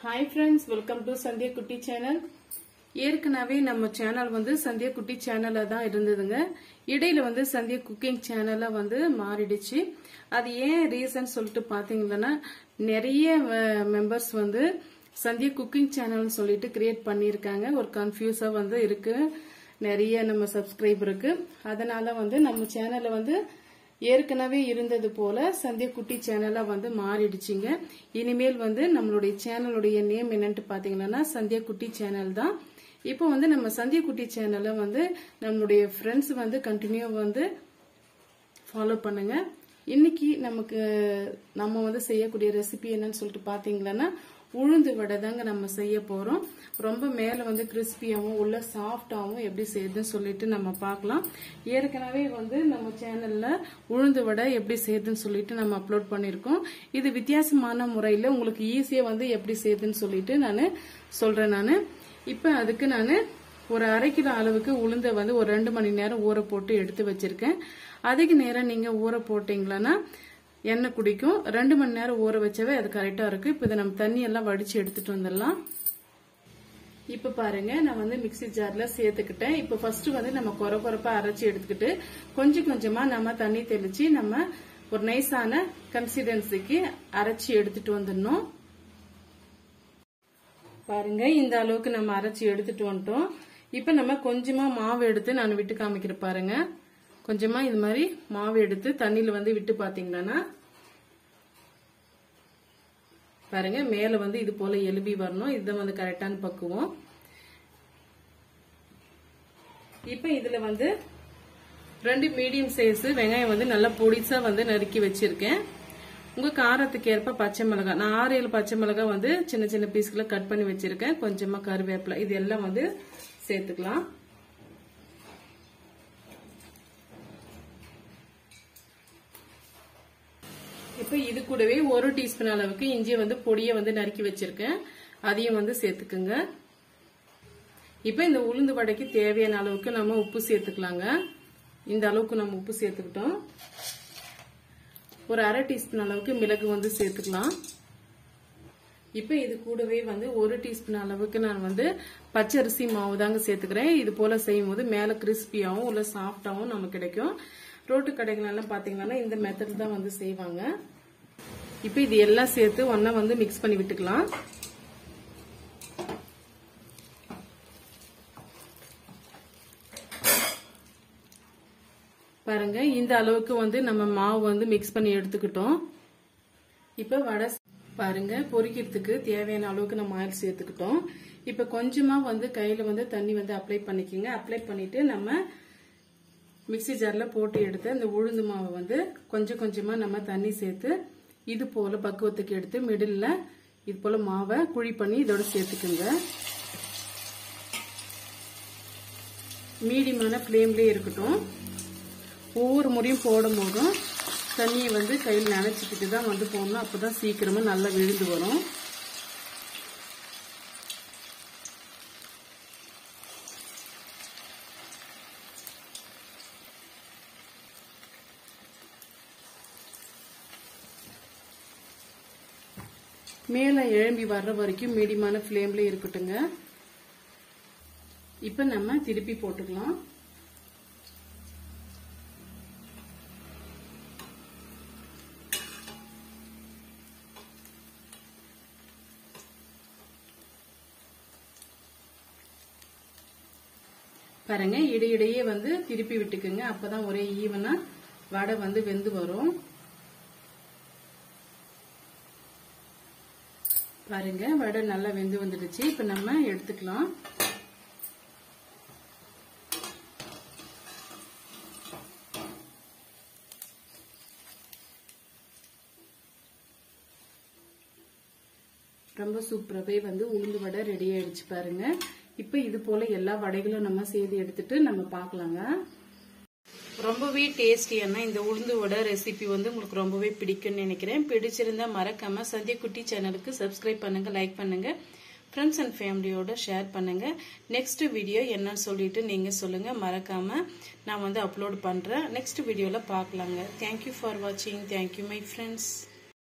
hi friends welcome to Sandhya குட்டி channel ஏற்கனவே நம்ம சேனல் வந்து சந்தியா குட்டி சேனலா தான் இருந்ததுங்க இடையில வந்து சந்தியா குக்கிங் சேனலா வந்து மாறிடுச்சு அது ஏன் ரீசன் சொல்லிட்டு பாத்தீங்கன்னா நிறைய மெம்பர்ஸ் வந்து சந்தியா குக்கிங் சேனல்னு சொல்லிட்டு கிரியேட் பண்ணியிருக்காங்க ஒரு கன்ஃபியூஸா வந்து இருக்கு நிறைய நம்ம சப்ஸ்கிரைபருக்கு அதனால வந்து நம்ம சேனலை வந்து ஏற்கனவே இருந்தது போல சந்தியா குட்டி சேனலா வந்து மாறிடுச்சுங்க இனிமேல் வந்து நம்மளுடைய சேனலுடைய நேம் என்னன்ட்டு பாத்தீங்கன்னா சந்தியா குட்டி சேனல் தான் இப்போ வந்து நம்ம சந்தியா குட்டி சேனலை வந்து நம்மளுடைய ஃப்ரெண்ட்ஸ் வந்து கண்டினியூ வந்து ஃபாலோ பண்ணுங்க இன்னைக்கு நமக்கு நம்ம வந்து செய்யக்கூடிய ரெசிபி என்னன்னு சொல்லிட்டு பாத்தீங்கன்னா உளுந்து வடை தாங்க நம்ம செய்ய போறோம் ரொம்ப மேல வந்து கிறிஸ்பியாவும் உள்ள சாஃப்டாவும் எப்படி செய்யுதுன்னு சொல்லிட்டு நம்ம பார்க்கலாம் ஏற்கனவே வந்து நம்ம சேனல்ல உளுந்து வடை எப்படி செய்யுதுன்னு சொல்லிட்டு நம்ம அப்லோட் பண்ணிருக்கோம் இது வித்தியாசமான முறையில உங்களுக்கு ஈஸியா வந்து எப்படி செய்யுதுன்னு சொல்லிட்டு நான் சொல்றேன் நான் இப்ப அதுக்கு நான் ஒரு அரை கிலோ அளவுக்கு உளுந்த வந்து ஒரு ரெண்டு மணி நேரம் ஊற போட்டு எடுத்து வச்சிருக்கேன் அதிக நேரம் நீங்க ஊற போட்டீங்களன்னா எண்ணெய் குடிக்கும் ரெண்டு மணி நேரம் ஊற வச்சவே அது கரெக்டா இருக்கு இப்ப இதை நம்ம தண்ணி எல்லாம் வடிச்சு எடுத்துட்டு வந்துடலாம் இப்ப பாருங்க நான் வந்து மிக்சி ஜார்ல சேர்த்துக்கிட்டேன் இப்ப ஃபர்ஸ்ட் வந்து நம்ம குறை குறைப்பா அரைச்சி எடுத்துக்கிட்டு கொஞ்சம் கொஞ்சமா நம்ம தண்ணி தெளிச்சு நம்ம ஒரு நைஸான கன்சிஸ்டன்சிக்கு அரைச்சி எடுத்துட்டு வந்துடணும் பாருங்க இந்த அளவுக்கு நம்ம அரைச்சி எடுத்துட்டு வந்துட்டோம் இப்ப நம்ம கொஞ்சமா மாவு எடுத்து நான் விட்டு காமிக்கிற பாருங்க கொஞ்சமா இது மாதிரி மாவு எடுத்து தண்ணியில வந்து விட்டு பாத்தீங்கன்னா பாருங்க மேல வந்து இது போல எலும்பி வரணும் இதுதான் வந்து கரெக்டான பக்குவம் இப்ப இதுல வந்து ரெண்டு மீடியம் சைஸ் வெங்காயம் வந்து நல்லா பொடிசா வந்து நறுக்கி வச்சிருக்கேன் உங்க காரத்துக்கு ஏற்ப பச்சை மிளகாய் நான் ஆறு ஏழு பச்சை மிளகாய் வந்து சின்ன சின்ன பீஸ்களை கட் பண்ணி வச்சிருக்கேன் கொஞ்சமா கருவேப்பிலை இது எல்லாம் வந்து சேர்த்துக்கலாம் இப்ப இது கூடவே ஒரு டீஸ்பூன் அளவுக்கு இஞ்சி வந்து பொடியை வந்து நறுக்கி வச்சிருக்கேன் அதையும் வந்து சேர்த்துக்குங்க இப்ப இந்த உளுந்து வடைக்கு தேவையான அளவுக்கு நம்ம உப்பு சேர்த்துக்கலாங்க இந்த அளவுக்கு நம்ம உப்பு சேர்த்துக்கிட்டோம் ஒரு அரை டீஸ்பூன் அளவுக்கு மிளகு வந்து சேர்த்துக்கலாம் இப்ப இது கூடவே வந்து ஒரு டீஸ்பூன் அளவுக்கு நான் வந்து பச்சரிசி மாவு தாங்க சேர்த்துக்கிறேன் இது போல செய்யும் போது மேல கிறிஸ்பியாவும் உள்ள சாஃப்டாவும் நமக்கு கிடைக்கும் ரோட்டு கடைகள் எல்லாம் பாத்தீங்கன்னா இந்த மெத்தட் தான் வந்து செய்வாங்க இப்ப இது எல்லாம் சேர்த்து ஒன்னா வந்து மிக்ஸ் பண்ணி விட்டுக்கலாம் பாருங்க இந்த அளவுக்கு வந்து நம்ம மாவு வந்து மிக்ஸ் பண்ணி எடுத்துக்கிட்டோம் இப்ப வடை பாருங்க பொரிக்கிறதுக்கு தேவையான அளவுக்கு நம்ம ஆயில் சேர்த்துக்கிட்டோம் இப்ப கொஞ்சமா வந்து கையில வந்து தண்ணி வந்து அப்ளை பண்ணிக்கோங்க அப்ளை பண்ணிட்டு நம்ம மிக்சி ஜார்ல போட்டு எடுத்து அந்த உளுந்து மாவை வந்து கொஞ்சம் கொஞ்சமா நம்ம தண்ணி சேர்த்து இது போல பக்குவத்துக்கு எடுத்து மிடில் இது போல மாவை குழி பண்ணி இதோட சேர்த்துக்குங்க மீடியமான ஃப்ளேம்லேயே இருக்கட்டும் ஒவ்வொரு முறையும் போடும் போதும் தண்ணியை வந்து கையில் நினைச்சிக்கிட்டு தான் வந்து போடணும் அப்பதான் சீக்கிரமா நல்லா விழுந்து வரும் மேலே எழும்பி வர்ற வரைக்கும் மீடியமான ஃப்ளேம்ல இருக்கட்டுங்க இப்ப நம்ம திருப்பி போட்டுக்கலாம் பாருங்க இடையிடையே வந்து திருப்பி விட்டுக்குங்க அப்பதான் ஒரே ஈவனா வடை வந்து வெந்து வரும் பாருங்க வடை நல்லா வெந்து வந்துடுச்சு இப்ப நம்ம எடுத்துக்கலாம் ரொம்ப சூப்பராகவே வந்து உளுந்து வடை ரெடி ஆயிடுச்சு பாருங்க இப்ப இது போல எல்லா வடைகளும் நம்ம செய்து எடுத்துட்டு நம்ம பார்க்கலாங்க ரொம்பவே டேஸ்டியான இந்த உளுந்து வடை ரெசிபி வந்து உங்களுக்கு ரொம்பவே பிடிக்கும்னு நினைக்கிறேன் பிடிச்சிருந்தா மறக்காம சந்தியா குட்டி சேனலுக்கு சப்ஸ்கிரைப் பண்ணுங்க லைக் பண்ணுங்க ஃப்ரெண்ட்ஸ் அண்ட் ஃபேமிலியோட ஷேர் பண்ணுங்க நெக்ஸ்ட் வீடியோ என்னன்னு சொல்லிட்டு நீங்க சொல்லுங்க மறக்காம நான் வந்து அப்லோட் பண்றேன் நெக்ஸ்ட் வீடியோல பார்க்கலாங்க தேங்க்யூ ஃபார் வாட்சிங் தேங்க்யூ மை ஃப்ரெண்ட்ஸ்